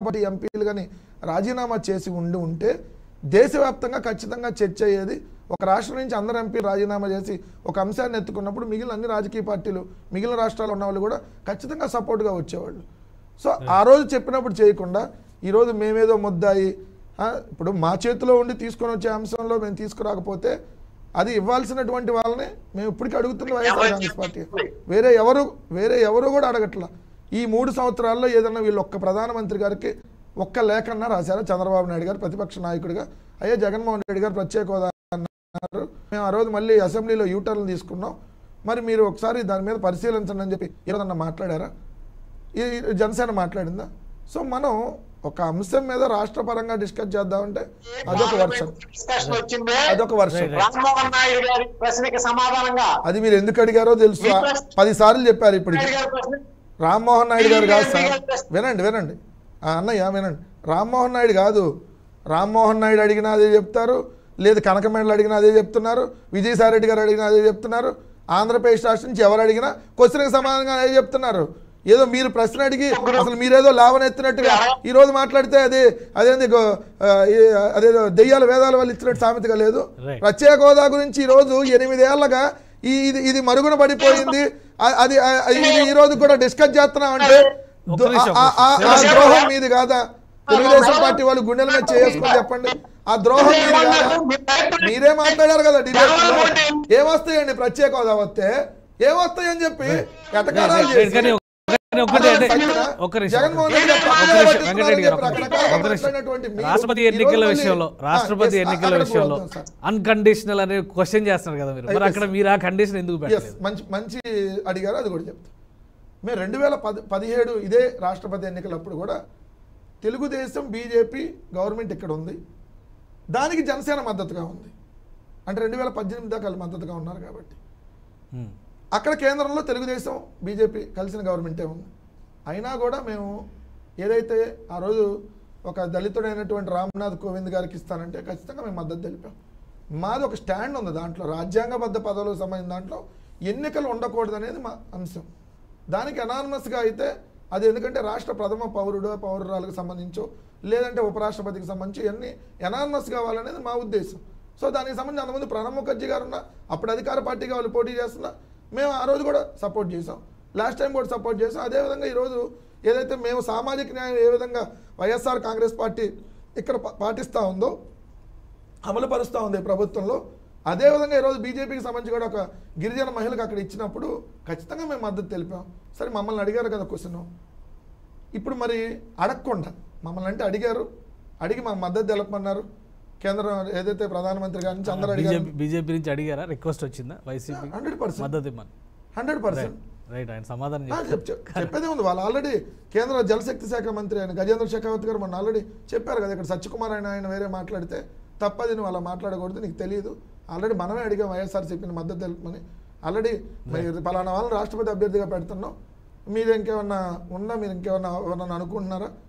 Party ఎంపీలు కానీ రాజీనామా చేసి ఉండి ఉంటే దేశవ్యాప్తంగా ఖచ్చితంగా చర్చ అయ్యేది ఒక రాష్ట్రం నుంచి అందరు ఎంపీలు రాజీనామా చేసి ఒక అంశాన్ని ఎత్తుకున్నప్పుడు మిగిలిన అన్ని రాజకీయ పార్టీలు మిగిలిన రాష్ట్రాల్లో ఉన్న వాళ్ళు కూడా ఖచ్చితంగా సపోర్ట్గా వచ్చేవాళ్ళు సో ఆ రోజు చెప్పినప్పుడు చేయకుండా ఈరోజు మేమేదో ముద్దాయి ఆ, ఇప్పుడు మా చేతిలో ఉండి తీసుకొని వచ్చే అంశంలో మేము తీసుకురాకపోతే అది ఇవ్వాల్సినటువంటి వాళ్ళని మేము ఇప్పటికీ అడుగుతున్న వైఎస్ఆర్ కాంగ్రెస్ పార్టీ వేరే ఎవరు వేరే ఎవరు కూడా అడగట్లా ఈ మూడు సంవత్సరాల్లో ఏదన్నా వీళ్ళు ఒక్క ప్రధానమంత్రి గారికి ఒక్క లేఖన్నా రాశారా చంద్రబాబు నాయుడు గారు ప్రతిపక్ష నాయకుడిగా అయ్యే జగన్మోహన్ రెడ్డి గారు ప్రత్యేక హోదా అన్నారు మేము ఆ రోజు మళ్ళీ అసెంబ్లీలో యూటర్న్ తీసుకున్నాం మరి మీరు ఒకసారి దాని మీద పరిశీలించండి అని చెప్పి ఏదన్నా మాట్లాడారా ఈ ఈ జనసేన మాట్లాడిందా సో మనం ఒక అంశం మీద రాష్ట్ర పరంగా డిస్కస్ చేద్దామంటే అదొక వర్షం డిస్కషన్ వచ్చిందే అదొక వర్షం Right, right. రామ్మోహన్ నాయుడు గారి ప్రశ్నకి సమాధానంగా అది మీరు ఎందుకు అడిగారో తెలుసు పది సార్లు చెప్పారు ఇప్పటికి నాయుడు గారి ప్రశ్న రామ్మోహన్ నాయుడు గారు కాదు సార్ వినండి వినండి ఆ, అన్నయ్య వినండి రామ్మోహన్ నాయుడు కాదు రామ్మోహన్ నాయుడు అడిగినా అదే చెప్తారు లేదు కనకమేడలు అడిగినా అదే చెప్తున్నారు విజయసాయి రెడ్డి గారు అడిగినా అదే చెప్తున్నారు ఆంధ్రప్రదేశ్ రాష్ట్రం నుంచి ఎవరు అడిగినా క్వశ్చన్కి సమాధానంగా అదే చెప్తున్నారు ఏదో మీరు ప్రశ్న అడిగి అసలు మీరేదో లావనెత్తినట్టుగా ఈ రోజు మాట్లాడితే అది అదేంది గో- ఆ, ఈ- అదేదో దెయ్యాల వేదాల వల్ల ఇచ్చినట్టు సామెతగా లేదు Right. ప్రత్యేక హోదా గురించి ఈ రోజు ఎనిమిదేళ్లగా ఈ ఇది ఇది మరుగున పడిపోయింది ఆ- అది ఆ- ఇది ఈ రోజు కూడా డిస్కస్ చేస్తున్నాం అంటే ఒక్క నిమిషం, ఆ- ఆ- ఒక్క ఆ నిమిషం. ద్రోహం మీది కాదా తెలుగుదేశం పార్టీ వాళ్ళు గుండెల మీద చేసుకొని చెప్పండి ఆ ద్రోహం మీది కాదా మీరే మాట్లాడారు కదా డిబేట్ లో ఏమొస్తాయండి ప్రత్యేక హోదా వస్తే ఏమొస్తాయని చెప్పి ఎటకారాలు చేసి కానీ ఒక- కానీ ఒక్కటే అంటే సత్యనా? ఒక్క నిమిషం జగన్మోహన్ రెడ్డి గారు ఒక్క పక్కనే నిమిషం, పట్టిస్తున్నారని వెంకటరెడ్డి గారు చెప్పి ఒక్క నిమిషం, రకరకాలుగా ఒక్క నిమిషం. మాట్లాడినటువంటి మీరు రాష్ట్రపతి ఈ రోజు ఎన్నికల మళ్ళీ- విషయంలో ఆ, రాష్ట్రపతి yes, ఎన్నికల అక్కడికి విషయంలో పోతాం సార్. అన్కండిషనల్ అనే క్వశ్చన్ చేస్తున్నారు కదా మీరు మరి Yes. అక్కడ మీరు ఆ కండిషన్ ఎందుకు ఎస్ పెట్టలేదు మంచి మంచి అడిగారు అది కూడా చెప్తాం మేము రెండు వేల పది పదిహేడు ఇదే రాష్ట్రపతి ఎన్నికలప్పుడు కూడా తెలుగుదేశం బీజేపీ గవర్నమెంట్ ఇక్కడ ఉంది దానికి జనసేన మద్దతుగా ఉంది అంటే రెండు వేల పద్దెనిమిది దాకా వాళ్ళు మద్దతుగా ఉన్నారు కాబట్టి హ్మ్. అక్కడ కేంద్రంలో తెలుగుదేశం బీజేపీ కలిసిన గవర్నమెంటే ఉంది అయినా కూడా మేము ఏదైతే ఆ రోజు ఒక దళితుడైనటువంటి రామ్నాథ్ కోవింద్ గారికి ఇస్తానంటే ఖచ్చితంగా మేము మద్దతు తెలిపాం మాది ఒక స్టాండ్ ఉంది దాంట్లో రాజ్యాంగబద్ధ పదవులకు సంబంధించిన దాంట్లో ఎన్నికలు ఉండకూడదు అనేది మా అంశం దానికి అనానమస్గా అయితే అది ఎందుకంటే రాష్ట్ర ప్రథమ పౌరుడు పౌరురాలకు సంబంధించో లేదంటే ఉపరాష్ట్రపతికి సంబంధించి ఇవన్నీ ఎనానమస్ కావాలనేది మా ఉద్దేశం సో దానికి సంబంధించి అంతమంది ప్రణబ్ ముఖర్జీ గారు ఉన్న అప్పుడు అధికార పార్టీగా వాళ్ళు పోటీ చేస్తున్నా మేము ఆ రోజు కూడా సపోర్ట్ చేసాం లాస్ట్ టైం కూడా సపోర్ట్ చేసాం అదేవిధంగా ఈరోజు ఏదైతే మేము సామాజిక న్యాయం ఏ విధంగా వైఎస్ఆర్ కాంగ్రెస్ పార్టీ ఇక్కడ పా- పాటిస్తూ ఉందో అమలు పరుస్తూ ఉంది ప్రభుత్వంలో అదేవిధంగా ఈరోజు బీజేపీకి సంబంధించి కూడా ఒక గిరిజన మహిళకు అక్కడ ఇచ్చినప్పుడు ఖచ్చితంగా మేము మద్దతు తెలిపాం సరే మమ్మల్ని అడిగారు కదా క్వశ్చన్ ఇప్పుడు మరి అడగకుండా మమ్మల్ని అంటే అడిగారు అడిగి మా మద్దతు తెలపమన్నారు కేంద్రం ఏదైతే ప్రధానమంత్రి గారి నుంచి అందరూ అడిగారు బీజేపీ బీజేపీ నుంచి అడిగారా రిక్వెస్ట్ వచ్చిందా వైసీపీ హండ్రెడ్ పర్సెంట్ మద్దతు ఇమ్మని హండ్రెడ్ పర్సెంట్ రైట్ ఆయన సమాధానం ఆ, చెప్పారు. చెప్- చెప్- చెప్పేదే ఉంది వాళ్ళు ఆల్రెడీ కేంద్ర జలశక్తి శాఖ మంత్రి ఆయన గజేంద్ర షెకావత్ గారు మొన్న ఆల్రెడీ చెప్పారు కదా ఇక్కడ సత్యకుమార్ ఆయన ఆయన వేరే మాట్లాడితే తప్పది నువ్వు అలా మాట్లాడకూడదు నీకు తెలియదు ఆల్రెడీ మనమే అడిగాం వైఎస్ఆర్సీపీని మద్దతు తెలుపమని ఆల్రెడీ మీరు పలానా వాళ్ళని రాష్ట్రపతి అభ్యర్థిగా పెడుతున్నాం మీరు ఇంకేమన్నా ఉన్నా మీరు ఇంకేమన్నా ఎవరన్నా అనుకుంటున్నారా